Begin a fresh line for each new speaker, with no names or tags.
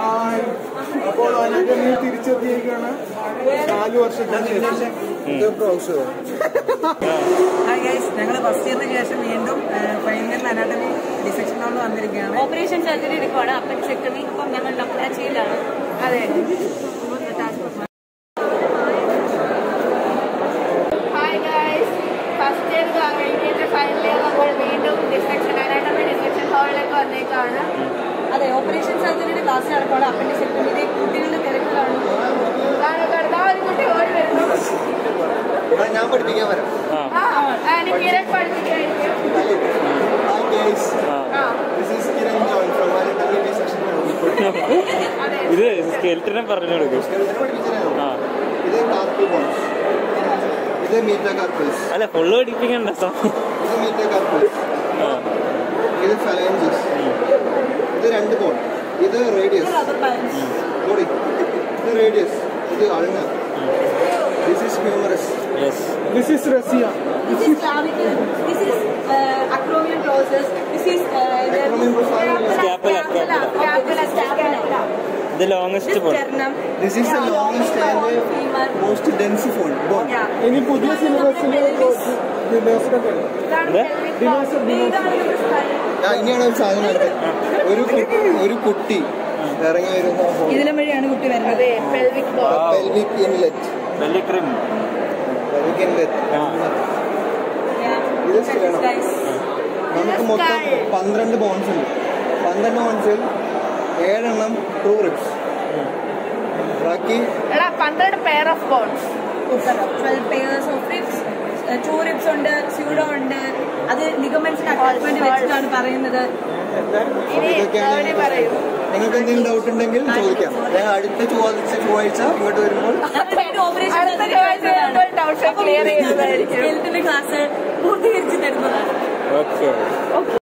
Hi അപ്പോൾ anatomy തിരിച്ചെത്തിയിരിക്കുകയാണ് നാല് വർഷത്തിന് ശേഷം ഇത് പ്രൊഫസർ
ഹായ് ഗൈസ് ഞങ്ങൾ ഫസ്റ്റ് ഇയറിന് ശേഷം വീണ്ടും ഫൈനൽ ഇയറിൽ അനാട്ടമി ഡിസെക്ഷൻ കൊണ്ട് വന്നിരിക്കുകയാണ്
ഓപ്പറേഷൻ സർജറി എടുക്കുവാണ് അപ്പൻസെക്ടമി ഇപ്പം ഞങ്ങൾ ഡോക്ടറാച്ചിയിലാണ് അതെ ഹായ് ഗൈസ് ഫസ്റ്റ് ഇയർ കഴിഞ്ഞിട്ട് ഫൈനൽ ഇയർ നമ്മൾ വീണ്ടും ഡിസ്ട്രക്ഷൻ അനാട്ടമി ഡിസ്ട്രക്ഷൻ ഹാളിലേക്ക് വന്നേക്കാണ്
അതെ ഓപ്പറേഷൻ സർജറിയുടെ ക്ലാസ് നടക്കുകയാണ് അപ്പൻഡിസെക്ടമിയുടെ കുട്ടികളുടെ തിരക്കിലാണ്
ഒരു കുട്ടി ഓടി വരുന്നു
ഞാൻ പഠിപ്പിക്കാൻ വരാം
ആ അതിന് കിരൺ പഠിപ്പിക്കായിരിക്കും
ഹായ് ഗൈസ്
ആ
this is Kiran John from anatomy dissection
അതെ
ഇത് സ്കെൽറ്റിനെ പറഞ്ഞു കൊടുക്കും
പഠിപ്പിച്ചതാണോ
ആ
ഇത് കാർപ്പി ബോൺസ് ഇത് മീറ്റ കാർപ്പൽസ്
അല്ല ഫുള്ള് പഠിപ്പിക്കണ്ട സം-
ഇത് മീറ്റ കാർപ്പൽസ്
ആ
ഇത് ഫലാഞ്ചസ് ഇത് രണ്ട് ബോൺ ഇത് റേഡിയസ് ബോഡി ഇത് റേഡിയസ് ഇത് ulna this is humerus
yes
this is റസിയ
This is clavicle. This is uh, acromion process. This is uh, the
Scapula, scapula.
Scapula, scapula.
ഇത് longest bone
sternum.
This is the longest and
femur.
Most dense bone bone
Yeah.
ഇനി പുതിയ സിലബസിൽ
ഇതാണ് pelvic bone.
ഇതാണ് നമ്മുടെ spine.
ഇനിയാണ് ഒരു സാധനം എടുത്തത് ഒരു കു- ഒരു കുട്ടി ഇറങ്ങി വരുന്ന
ഇതിലും വഴിയാണ് കുട്ടി വരുന്നത്
അതെ പെൽവിക് ബോൺ
പെൽവിക് ഇൻലെറ്റ്
വലിയ ക്രിം
പെൽവിക് ഇൻലെറ്റ്
ആ
ഇത് ചെയ്യണം
Guys.
നമുക്ക് മൊത്തം പന്ത്രണ്ട് ബോൺസ് ഉണ്ട് പന്ത്രണ്ട് ബോൺസിൽ ഏഴെണ്ണം ട്രൂ റിപ്സ് ബാക്കി
എടാ പന്ത്രണ്ട് pair of bones
twelve pairs of ribs true ribs ഉണ്ട് സ്യൂഡോ ഉണ്ട് അത് ലിഗമെന്റ്സിന് അറ്റാച്ച്മെന്റ് വെച്ചിട്ടാണ് പറയുന്നത്
ഇനി ഗൗരി പറയൂ
നിങ്ങൾക്ക് എന്തെങ്കിലും ഡൗട്ട് ഉണ്ടെങ്കിൽ ചോദിക്കാം ഞാൻ അടുത്ത ചൊവ്വാഴ്ച ചൊവ്വാഴ്ച ഇങ്ങോട്ട് വരുമ്പോൾ
ഓപ്പറേഷൻ
അടുത്ത ചൊവ്വാഴ്ച വരുമ്പോൾ ഡൗട്ട്സ് ക്ലിയർ ചെയ്യുന്നതായിരിക്കും
ക്ലാസ് പൂർത്തീകരിച്ച് തരുന്നതാണ്
ഓക്കെ